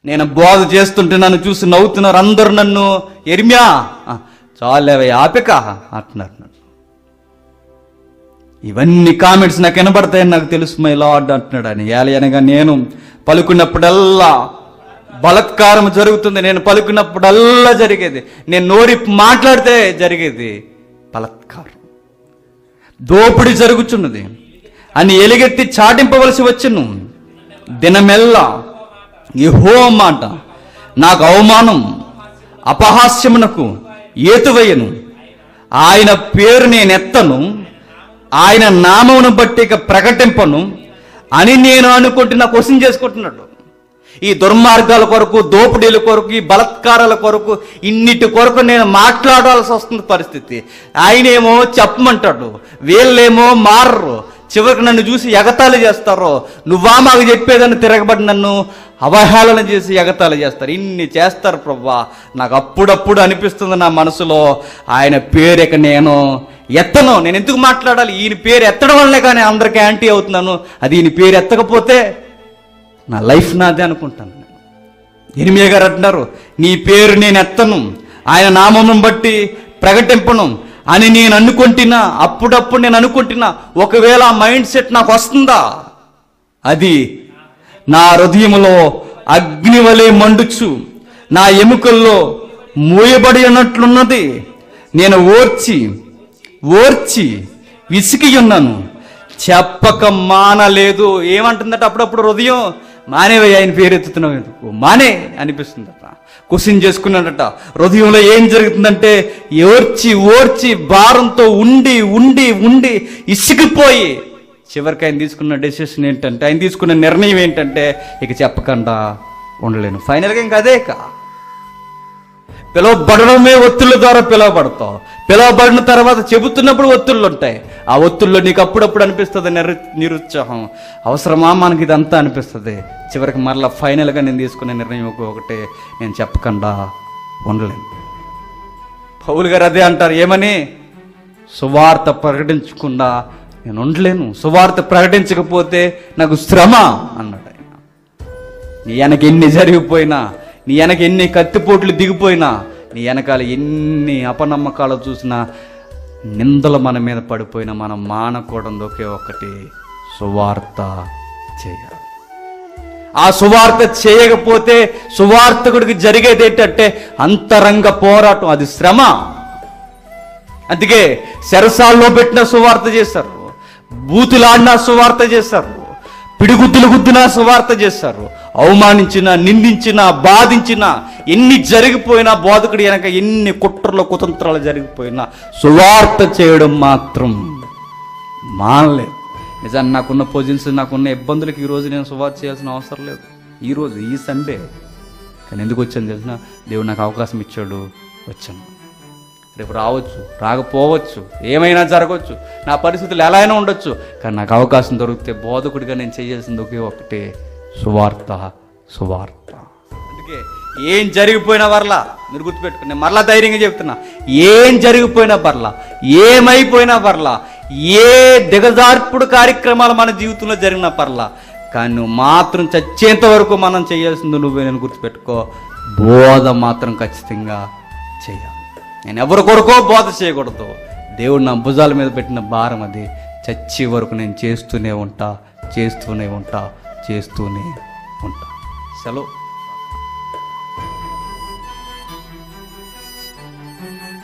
నేను బోధ చేస్తుంటే నన్ను చూసి నవ్వుతున్నారు అందరూ నన్ను ఎరిమ్యా ఆ, చాలేవే ఆపిక అంటున్నారు నన్ను ఇవన్నీ కామెంట్స్ నాకు వినబడతాయని నాకు తెలుసు మై లార్డ్ అంటున్నాడు అని ఏలి అనగా నేను పలుకున్నప్పుడల్లా బలత్కారం జరుగుతుంది నేను పలుకున్నప్పుడల్లా జరిగేది నేను నోరి మాట్లాడితే జరిగేది బలత్కారం దోపిడి జరుగుచున్నది అని ఎలుగెత్తి చాటింపవలసి వచ్చును దినమెల్లా యహో మాట నాకు అవమానం అపహాస్యమునకు ఏతువయ్యను ఆయన పేరు నేనెత్తను ఆయన నామమును బట్టి ఇక ప్రకటింపను అని నేను అనుకుంటున్న క్వశ్చన్ చేసుకుంటున్నాడు ఈ దుర్మార్గాల కొరకు దోపిడీల కొరకు ఈ బలత్కారాల కొరకు ఇన్నిటి కొరకు నేను మాట్లాడాల్సి వస్తుంది పరిస్థితి ఆయనేమో చెప్పమంటాడు వీళ్ళేమో మారరు చివరికి నన్ను చూసి ఎగతాళి చేస్తారో నువ్వా మాకు చెప్పేదని తిరగబడి నన్ను అవహేళన చేసి ఎగతాళి చేస్తారు ఇన్ని చేస్తారు ప్రభా నాకు అప్పుడప్పుడు అనిపిస్తుంది నా మనసులో ఆయన పేరు ఇక నేను ఎత్తను నేను ఎందుకు మాట్లాడాలి ఈయన పేరు ఎత్తడం వల్లే కానీ అందరికీ యాంటీ అవుతున్నాను అది ఈయన పేరు ఎత్తకపోతే నా లైఫ్ నాదే అనుకుంటాను నేను ఎనిమియ గారు అంటున్నారు నీ పేరు నేను ఎత్తను ఆయన నామమును బట్టి ప్రకటింపను అని నేను అనుకుంటున్నా అప్పుడప్పుడు నేను అనుకుంటున్నా ఒకవేళ ఆ మైండ్ సెట్ నాకు వస్తుందా అది నా హృదయములో అగ్ని వలె మండుచు నా ఎముకల్లో మూయబడి ఉన్నట్లున్నది నేను ఓర్చి ఓర్చి విసికి ఉన్నాను చెప్పక మానలేదు ఏమంటుందట అప్పుడప్పుడు హృదయం మానేవే ఆయన పేరు ఎత్తుతున్నావు ఎందుకు మానే అనిపిస్తుందట క్వశ్చన్ చేసుకున్నాడట హృదయంలో ఏం జరుగుతుందంటే ఓర్చి ఓర్చి భారంతో ఉండి ఉండి ఉండి ఇసిగిపోయి చివరికి ఆయన తీసుకున్న డెసిషన్ ఏంటంటే ఆయన తీసుకున్న నిర్ణయం ఏంటంటే ఇక చెప్పకుండా ఉండలేను ఫైనల్గా ఇంకా అదే ఇక పిలువబడడమే ఒత్తుల ద్వారా పిలువబడతాం పిలువబడిన తర్వాత చెబుతున్నప్పుడు ఒత్తుళ్ళు ఉంటాయి ఆ ఒత్తుల్లో నీకు అప్పుడప్పుడు అనిపిస్తుంది నిరు నిరుత్సాహం అవసరమా మనకి ఇదంతా అనిపిస్తుంది చివరికి మరలా ఫైనల్గా నేను తీసుకునే నిర్ణయం ఒక- ఒకటే నేను చెప్పకుండా ఉండలేను పౌలు గారు అదే అంటారు ఏమని సువార్త ప్రకటించకుండా నేను ఉండలేను సువార్త ప్రకటించకపోతే నాకు శ్రమ అన్నాడు ఆయన నీ వెనక ఎన్ని జరిగిపోయినా నీ వెనక ఎన్ని కత్తిపోట్లు దిగిపోయినా నీ వెనకాల ఎన్ని అపనమ్మకాలు చూసినా నిందలు మన మీద పడిపోయినా మనం మానకూడదు ఒకే ఒక్కటి సువార్త చేయాలి ఆ సువార్త చేయకపోతే సువార్తకుడికి జరిగేది ఏంటంటే అంతరంగ పోరాటం అది శ్రమ అందుకే శరసాల్లో పెట్టిన సువార్త చేశారు బూతులాడిన సువార్త చేశారు పిడిగుద్దులు గుద్దిన సువార్త చేశారు అవమానించిన నిందించిన బాధించిన ఎన్ని జరిగిపోయినా బోధకుడి వెనక ఎన్ని కుట్రలు కుతంత్రాలు జరిగిపోయినా సువార్త చేయడం మాత్రం మానలేదు నిజాన్ని నాకున్న పొజిషన్స్ నాకున్న ఇబ్బందులకి ఈరోజు నేను సువార్త చేయాల్సిన అవసరం లేదు ఈరోజు ఈ సండే కానీ ఎందుకు వచ్చాను తెలిసిన దేవుడు నాకు అవకాశం ఇచ్చాడు వచ్చాను రేపు రావచ్చు రాకపోవచ్చు ఏమైనా జరగవచ్చు నా పరిస్థితులు ఎలా అయినా ఉండొచ్చు కానీ నాకు అవకాశం దొరికితే బోధకుడిగా నేను చేయాల్సింది ఒకే ఒకటే సువార్త సువార్త అందుకే ఏం జరిగిపోయినా పర్లా మీరు గుర్తుపెట్టుకుని నేను మరలా ధైర్యంగా చెప్తున్నా ఏం జరిగిపోయినా పర్లా ఏమైపోయినా పర్లా ఏ దిగజార్పుడు కార్యక్రమాలు మన జీవితంలో జరిగినా పర్లా కానీ నువ్వు మాత్రం చచ్చేంత వరకు మనం చేయాల్సింది నువ్వే నేను గుర్తుపెట్టుకో బోధ మాత్రం ఖచ్చితంగా చేయాలి నేను ఎవరి కొరకో బోధ చేయకూడదు దేవుడు నా భుజాల మీద పెట్టిన భారం అది చచ్చే వరకు నేను చేస్తూనే ఉంటా చేస్తూనే ఉంటా చేస్తూనే ఉంటా సెలవు